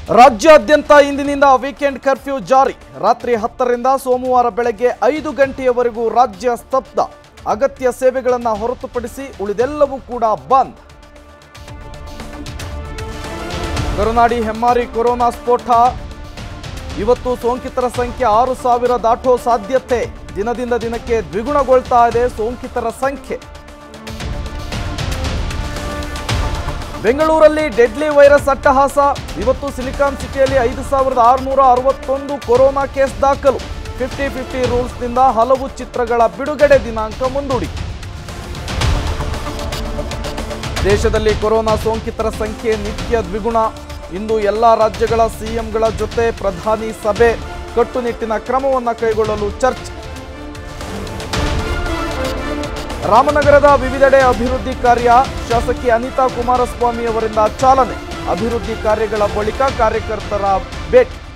ರಾಜ್ಯಾದ್ಯಂತ ಇಂದಿನಿಂದ weekend curfew ಜಾರಿ ರಾತ್ರಿ ಹತ್ತರಿಂದ ಸೋಮವಾರ ಬೆಳಗ್ಗೆ ಐದು ಗಂಟೆಯವರೆಗೂ ರಾಜ್ಯ ಸ್ತಬ್ಧ ಅಗತ್ಯ ಸೇವೆಗಳನ್ನು ಹೊರತುಪಡಿಸಿ ಉಳಿದೆಲ್ಲವೂ ಕೂಡ ಬಂದ್ ಕರುನಾಡಿ ಹೆಮ್ಮಾರಿ ಕೊರೋನಾ ಸ್ಫೋಟ ಇವತ್ತು ಸೋಂಕಿತರ ಸಂಖ್ಯೆ ಆರು ಸಾವಿರ ದಾಟೋ ಸಾಧ್ಯತೆ ದಿನದಿಂದ ದಿನಕ್ಕೆ ದ್ವಿಗುಣಗೊಳ್ತಾ ಇದೆ ಸೋಂಕಿತರ ಸಂಖ್ಯೆ ಬೆಂಗಳೂರಲ್ಲಿ ಡೆಡ್ಲಿ ವೈರಸ್ ಅಟ್ಟಹಾಸ ಇವತ್ತು ಸಿಲಿಕಾನ್ ಸಿಟಿಯಲ್ಲಿ ಐದು ಸಾವಿರದ ಆರುನೂರ ಅರವತ್ತೊಂದು ಕೊರೋನಾ ಕೇಸ್ ದಾಖಲು ಫಿಫ್ಟಿ ಫಿಫ್ಟಿ ರೂಲ್ಸ್ನಿಂದ ಹಲವು ಚಿತ್ರಗಳ ಬಿಡುಗಡೆ ದಿನಾಂಕ ಮುಂದೂಡಿ ದೇಶದಲ್ಲಿ ಕೊರೋನಾ ಸೋಂಕಿತರ ಸಂಖ್ಯೆ ನಿತ್ಯ ದ್ವಿಗುಣ ಇಂದು ಎಲ್ಲ ರಾಜ್ಯಗಳ ಸಿಎಂಗಳ ಜೊತೆ ಪ್ರಧಾನಿ ಸಭೆ ಕಟ್ಟುನಿಟ್ಟಿನ ಕ್ರಮವನ್ನು ಕೈಗೊಳ್ಳಲು ಚರ್ಚೆ ರಾಮನಗರದ ವಿವಿಧೆಡೆ ಅಭಿವೃದ್ಧಿ ಕಾರ್ಯ ಶಾಸಕಿ ಅನಿತಾ ಕುಮಾರಸ್ವಾಮಿ ಅವರಿಂದ ಚಾಲನೆ ಅಭಿವೃದ್ಧಿ ಕಾರ್ಯಗಳ ಬಳಿಕ ಕಾರ್ಯಕರ್ತರ ಭೇಟಿ